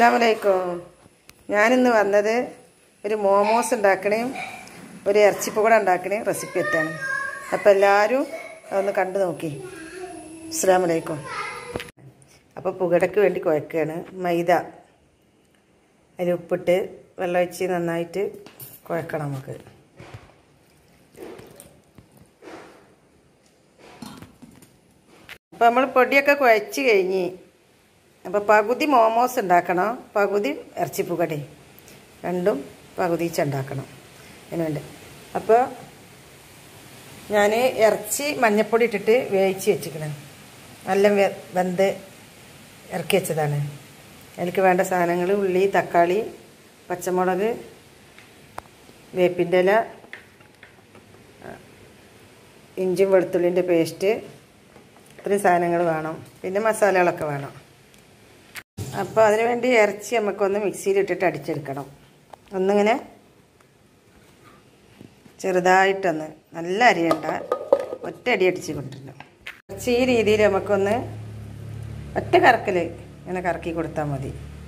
അസ്സാമലൈക്കും ഞാനിന്ന് വന്നത് ഒരു മോമോസ് ഉണ്ടാക്കണേയും ഒരു ഇറച്ചിപ്പൂട ഉണ്ടാക്കണേയും റെസിപ്പി എത്താണ് അപ്പോൾ എല്ലാവരും അതൊന്ന് കണ്ടു നോക്കി അസ്സാമലൈക്കും അപ്പോൾ പുകടയ്ക്ക് വേണ്ടി കുഴക്കുകയാണ് മൈദ അതിൽ ഉപ്പിട്ട് വെള്ളമൊഴിച്ച് നന്നായിട്ട് കുഴക്കണം നമുക്ക് അപ്പോൾ നമ്മൾ പൊടിയൊക്കെ കുഴച്ച് കഴിഞ്ഞ് അപ്പോൾ പകുതി മോമോസ് ഉണ്ടാക്കണം പകുതി ഇറച്ചിപ്പുകടി രണ്ടും പകുതി ഉണ്ടാക്കണം അതിനുവേണ്ടി അപ്പോൾ ഞാൻ ഇറച്ചി മഞ്ഞപ്പൊടി ഇട്ടിട്ട് വേവിച്ച് വെച്ചിക്കണം നല്ല വെ- വെന്ത് ഇറക്കി വെച്ചതാണ് അതിലേക്ക് വേണ്ട സാധനങ്ങൾ ഉള്ളി തക്കാളി പച്ചമുളക് വേപ്പിൻ്റെ ഇല ഇഞ്ചും വെളുത്തുള്ളിൻ്റെ പേസ്റ്റ് ഇത്രയും സാധനങ്ങൾ വേണം പിന്നെ മസാലകളൊക്കെ വേണം അപ്പോൾ അതിന് വേണ്ടി ഇറച്ചി നമുക്കൊന്ന് മിക്സിയിലിട്ടിട്ട് അടിച്ചെടുക്കണം ഒന്നിങ്ങനെ ചെറുതായിട്ടൊന്ന് നല്ല അരിയണ്ട ഒറ്റ അടി അടിച്ച് കൊണ്ടിരണം ഇറച്ചി ഈ രീതിയിൽ നമുക്കൊന്ന് ഒറ്റ കറക്കൽ ഇങ്ങനെ കറക്കി കൊടുത്താൽ മതി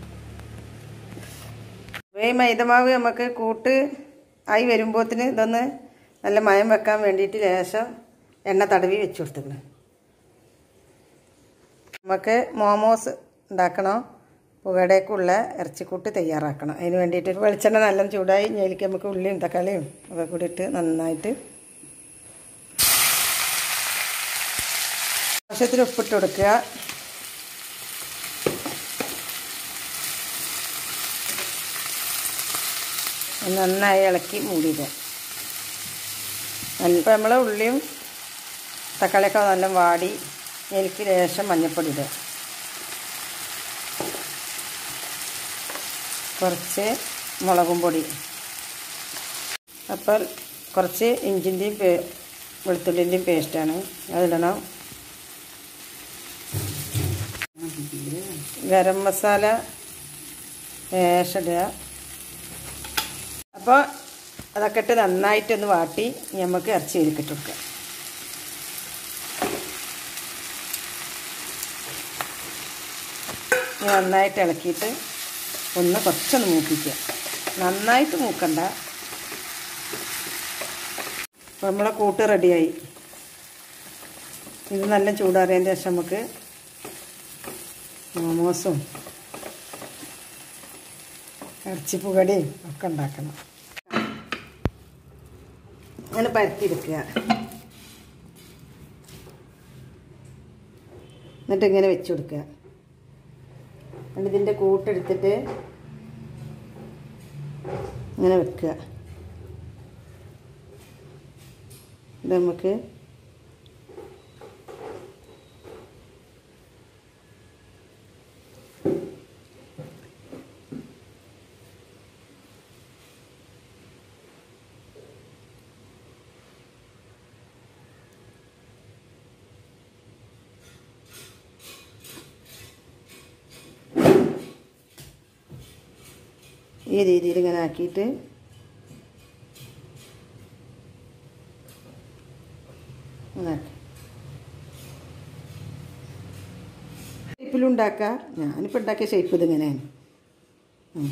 അപ്പോൾ ഈ മൈദമാവ് നമുക്ക് കൂട്ട് ആയി വരുമ്പോഴത്തിന് ഇതൊന്ന് നല്ല മയം വെക്കാൻ വേണ്ടിയിട്ട് ലേശം എണ്ണ തടവി വെച്ച് കൊടുത്തിക്കണം നമുക്ക് മോമോസ് ഉണ്ടാക്കണം പുകടേക്കുള്ള ഇറച്ചിക്കൂട്ട് തയ്യാറാക്കണം അതിന് വേണ്ടിയിട്ട് വെളിച്ചെണ്ണ നല്ല ചൂടായി ഞെലിക്ക് നമുക്ക് ഉള്ളിയും തക്കാളിയും ഒക്കെ കൂടി ഇട്ട് നന്നായിട്ട് ആവശ്യത്തിന് ഉപ്പിട്ട് കൊടുക്കുക നന്നായി ഇളക്കി മൂടിയിടുക ഇപ്പം നമ്മൾ ഉള്ളിയും തക്കാളിയൊക്കെ നല്ല വാടി എനിക്ക് ലേശം മഞ്ഞൾപ്പൊടി ഇടുക കുറച്ച് മുളകും പൊടി അപ്പോൾ കുറച്ച് ഇഞ്ചിൻ്റെയും പേ വെളുത്തുള്ളിൻ്റെയും പേസ്റ്റാണ് അതിടണം ഗരം മസാല ലേശം ഇടുക അപ്പോൾ അതൊക്കെ ഇട്ട് നന്നായിട്ടൊന്ന് വാട്ടി നമുക്ക് ഇറച്ചി ഇരിക്കിട്ട് കൊടുക്കാം ഇനി നന്നായിട്ട് ഇളക്കിയിട്ട് ഒന്ന് കുറച്ചൊന്ന് മൂപ്പിക്കുക നന്നായിട്ട് മൂക്കണ്ട അപ്പോൾ നമ്മളെ കൂട്ട് റെഡിയായി ഇത് നല്ല ചൂടാറിയതിൻ്റെ ശേഷം നമുക്ക് മോമോസും ഇറച്ചിപ്പുകടിയും ഒക്കെ ഉണ്ടാക്കണം അങ്ങനെ പരത്തിയെടുക്കുക എന്നിട്ട് ഇങ്ങനെ വെച്ച് കൊടുക്കുക എന്നിട്ട് ഇതിൻ്റെ കൂട്ടെടുത്തിട്ട് ഇങ്ങനെ വെക്കുക ഇത് നമുക്ക് ഈ രീതിയിൽ ഇങ്ങനെ ആക്കിയിട്ട് ഇങ്ങനെ ആക്കി. ഷേപ്പിലും ഉണ്ടാക്കാം ഞാനിപ്പോൾ ഉണ്ടാക്കിയ ഷേപ്പ് ഇതിങ്ങനെയാണ് ഉം.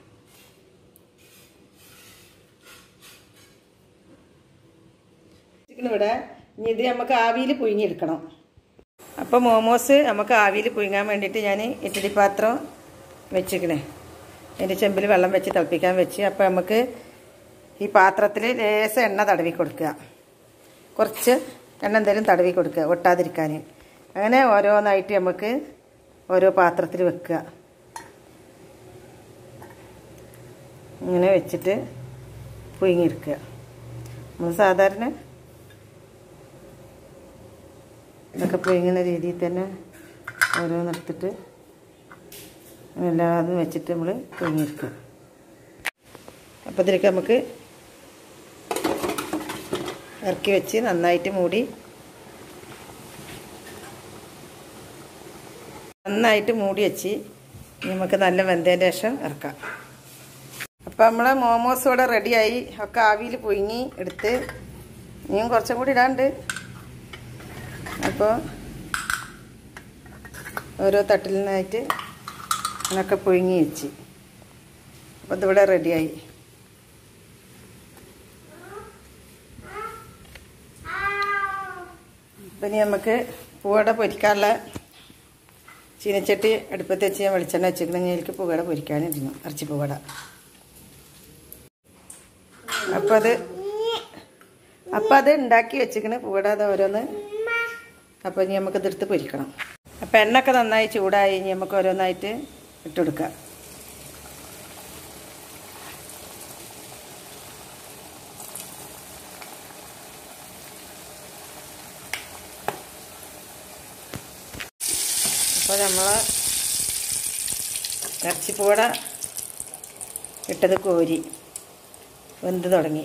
ചിക്കൻ ഇവിടെ ഇനി ഇത് നമുക്ക് ആവിയിൽ പുഴുങ്ങിയെടുക്കണം അപ്പോൾ മോമോസ് നമുക്ക് ആവിയിൽ പുഴുങ്ങാൻ വേണ്ടിയിട്ട് ഞാൻ ഇഡ്ഡലി പാത്രം വെച്ചിക്കണേ അതിൻ്റെ ചെമ്പിൽ വെള്ളം വെച്ച് തിളപ്പിക്കാൻ വെച്ച് അപ്പോൾ നമുക്ക് ഈ പാത്രത്തിൽ ലേശ എണ്ണ തടവി കൊടുക്കുക കുറച്ച് എണ്ണ എന്തെങ്കിലും തടവി കൊടുക്കുക ഒട്ടാതിരിക്കാൻ അങ്ങനെ ഓരോന്നായിട്ട് നമുക്ക് ഓരോ പാത്രത്തിൽ വെക്കുക ഇങ്ങനെ വെച്ചിട്ട് പുഴുങ്ങിയെടുക്കുക നമ്മൾ സാധാരണ ഇതൊക്കെ പുഴുങ്ങുന്ന രീതിയിൽ തന്നെ ഓരോന്നെടുത്തിട്ട് എല്ലാതും വെച്ചിട്ട് നമ്മൾ പുഴുങ്ങിയെടുക്കുക അപ്പോൾ ഇതിലേക്ക് നമുക്ക് ഇറക്കി വെച്ച് നന്നായിട്ട് മൂടി നന്നായിട്ട് മൂടി വെച്ച് നമുക്ക് നല്ല വെന്തതിൻ്റെ ശേഷം ഇറക്കാം അപ്പോൾ നമ്മളെ മോമോസ് ഇവിടെ റെഡിയായി ഒക്കെ ആവിയിൽ പുഴുങ്ങി എടുത്ത് ഇനിയും കുറച്ചും കൂടി ഇടാണ്ട് അപ്പോൾ ഓരോ തട്ടിൽ നിന്നായിട്ട് അങ്ങനൊക്കെ പുഴുങ്ങി വെച്ച് അപ്പോൾ ഇതിവിടെ റെഡിയായി അപ്പം ഇനി നമുക്ക് പൂവട പൊരിക്കാനുള്ള ചീനച്ചട്ടി അടുപ്പത്ത് വെച്ച് ഞാൻ വെളിച്ചെണ്ണ വെച്ചിട്ടുണ്ടെങ്കിൽ എനിക്ക് പൂവട പൊരിക്കാനിരുന്നു ഇറച്ചി പൂവട അപ്പം അത് അപ്പം അത് ഉണ്ടാക്കി വെച്ചിക്കണ് പൂവട അത് ഓരോന്ന് അപ്പോൾ ഇനി നമുക്ക് ഇതെടുത്ത് പൊരിക്കണം അപ്പം എണ്ണയൊക്കെ നന്നായി ചൂടായി ഇനി നമുക്ക് ഓരോന്നായിട്ട് ഇട്ടുകൊടുക്കാം അപ്പോൾ നമ്മൾ ഇറച്ചിപ്പൂട ഇട്ടത് കോരി വെന്ത് തുടങ്ങി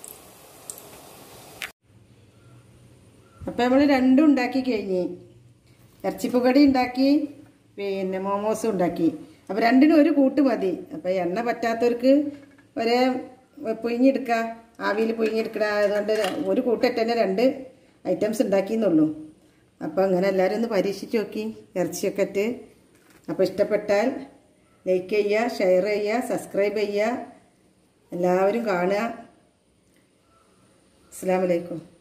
അപ്പോൾ നമ്മൾ രണ്ടും ഉണ്ടാക്കി കഴിഞ്ഞ് ഇറച്ചിപ്പുകടി ഉണ്ടാക്കി പിന്നെ മോമോസും ഉണ്ടാക്കി അപ്പോൾ രണ്ടിനും ഒരു കൂട്ട് മതി അപ്പോൾ എണ്ണ പറ്റാത്തവർക്ക് ഒരേ പുഴുങ്ങിയെടുക്കുക ആവിയിൽ പുഴുങ്ങിയെടുക്കുക അതുകൊണ്ട് ഒരു കൂട്ടിട്ട് തന്നെ രണ്ട് ഐറ്റംസ് ഉണ്ടാക്കിയെന്നുള്ളൂ അപ്പോൾ അങ്ങനെ എല്ലാവരും ഒന്ന് പരീക്ഷിച്ച് നോക്കി ഇറച്ചിയൊക്കെ ഇട്ട് അപ്പോൾ ഇഷ്ടപ്പെട്ടാൽ ലൈക്ക് ചെയ്യുക ഷെയർ ചെയ്യുക സബ്സ്ക്രൈബ് ചെയ്യുക എല്ലാവരും കാണുക അസ്സാം വലൈക്കും